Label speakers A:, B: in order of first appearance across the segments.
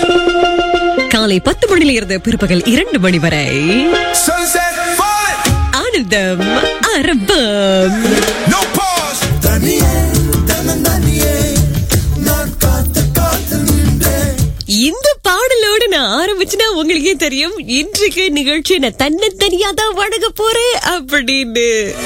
A: காலை பத்து மணியில இருந்து பிற்பகல் இரண்டு மணி வரை
B: Sunset falling,
A: ஆனந்தம் அரபம்
B: no pause. தனியே தன்னந்தனியே நான் காத்து காத்து நின்றேன்
A: இந்த பாடலோடு நான் ஆரம்பிச்சுனா உங்களுக்கே தெரியும் இன்றைக்கு நிகழ்ச்சி நான் தன்னந்தனியா தான் வழங்க போறேன் அப்படின்னு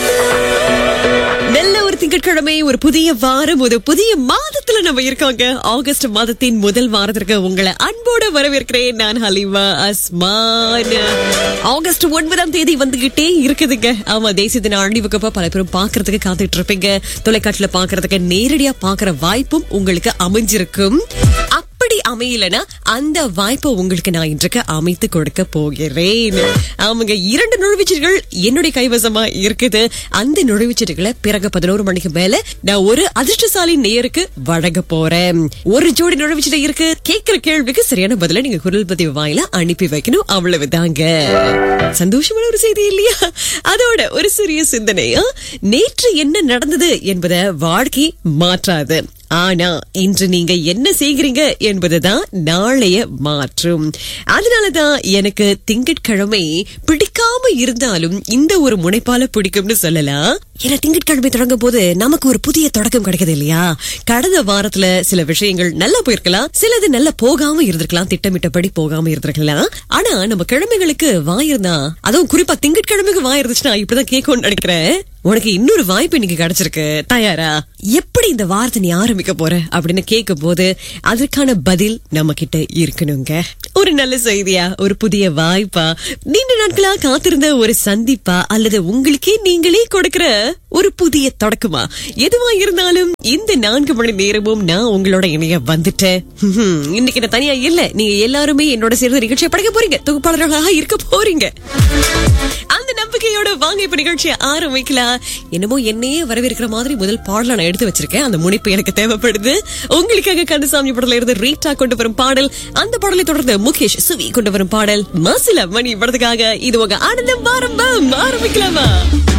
A: நல்ல ஒரு திங்கட்கிழமை ஒரு புதிய வாரம் ஒரு புதிய மாதத்துல நம்ம இருக்கோங்க ஆகஸ்ட் மாதத்தின் முதல் வாரத்திற்கு உங்களை அன்போடு வரவேற்கிறேன் நான் ஹலிமா அஸ்மான் ஆகஸ்ட் ஒன்பதாம் தேதி வந்துகிட்டே இருக்குதுங்க ஆமா தேசிய தின அணிவகுப்ப பல பேரும் பாக்குறதுக்கு காத்துட்டு இருப்பீங்க தொலைக்காட்சியில பாக்குறதுக்கு நேரடியா பாக்குற வாய்ப்பும் உங்களுக்கு அமைஞ்சிருக்கும் அப்படி அமையலனா அந்த வாய்ப்பை உங்களுக்கு நான் இன்றைக்கு அமைத்து கொடுக்க போகிறேன் ஆமாங்க இரண்டு நுழைவுச்சீட்டுகள் என்னுடைய கைவசமா இருக்குது அந்த நுழைவுச்சீட்டுகளை பிறகு பதினோரு மணிக்கு மேல நான் ஒரு அதிர்ஷ்டசாலி நேருக்கு வழங்க போறேன் ஒரு ஜோடி நுழைவுச்சீட்டு இருக்கு கேட்கிற கேள்விக்கு சரியான பதில நீங்க குரல் பதிவு வாயில அனுப்பி வைக்கணும் அவ்வளவுதாங்க சந்தோஷமான ஒரு செய்தி இல்லையா அதோட ஒரு சிறிய சிந்தனை ஆ? நேற்று என்ன நடந்தது என்பதை வாழ்க்கை மாற்றாது ஆனா இன்று நீங்க என்ன செய்கிறீங்க என்பதுதான் நாளைய மாற்றும் அதனாலதான் எனக்கு திங்கட்கிழமை பிடிக்காம இருந்தாலும் இந்த ஒரு முனைப்பால பிடிக்கும்னு சொல்லலாம் ஏன்னா திங்கட்கிழமை தொடங்கும் போது நமக்கு ஒரு புதிய தொடக்கம் கிடைக்குது இல்லையா கடந்த வாரத்துல சில விஷயங்கள் நல்லா போயிருக்கலாம் சிலது நல்லா போகாம இருந்திருக்கலாம் திட்டமிட்டபடி போகாம இருந்திருக்கலாம் ஆனா நம்ம கிழமைகளுக்கு வாயிருந்தா அதுவும் குறிப்பா திங்கட்கிழமைக்கு வாய் இருந்துச்சுன்னா இப்படிதான் கேட்கும்னு நினைக்கிறேன் உனக்கு இன்னொரு வாய்ப்பு இன்னைக்கு கிடைச்சிருக்கு தயாரா எப்படி இந்த வாரத்தை நீ ஆரம்பிக்க போற அப்படின்னு கேட்கும் போது அதற்கான பதில் நம்ம கிட்ட இருக்கணுங்க ஒரு நல்ல செய்தியா ஒரு புதிய வாய்ப்பா நீண்ட நாட்களா காத்திருந்த ஒரு சந்திப்பா அல்லது உங்களுக்கே நீங்களே கொடுக்கிற ஒரு புதிய தொடக்கமா எதுவா இருந்தாலும் இந்த நான்கு மணி நேரமும் நான் உங்களோட இணைய வந்துட்டேன் ஹம், இன்னைக்கு நான் தனியா இல்ல நீங்க எல்லாருமே என்னோட சேர்ந்து நிகழ்ச்சியை படைக்க போறீங்க தொகுப்பாளர்களாக இருக்க போறீங்க அந்த நம்பிக்கையோட வாங்க இப்ப நிகழ்ச்சியை ஆரம்பிக்கலாம் என்னமோ என்னையே வரவேற்கிற மாதிரி முதல் பாடல நான் எடுத்து வச்சிருக்கேன் அந்த முனைப்பு எனக்கு தேவைப்படுது உங்களுக்காக கந்தசாமி படத்துல இருந்து ரீட்டா கொண்டு வரும் பாடல் அந்த பாடலை தொடர்ந்து முகேஷ் சுவி கொண்டு வரும் பாடல் மசில மணி படத்துக்காக இது உங்க ஆனந்தம் ஆரம்பம் ஆரம்பிக்கலாமா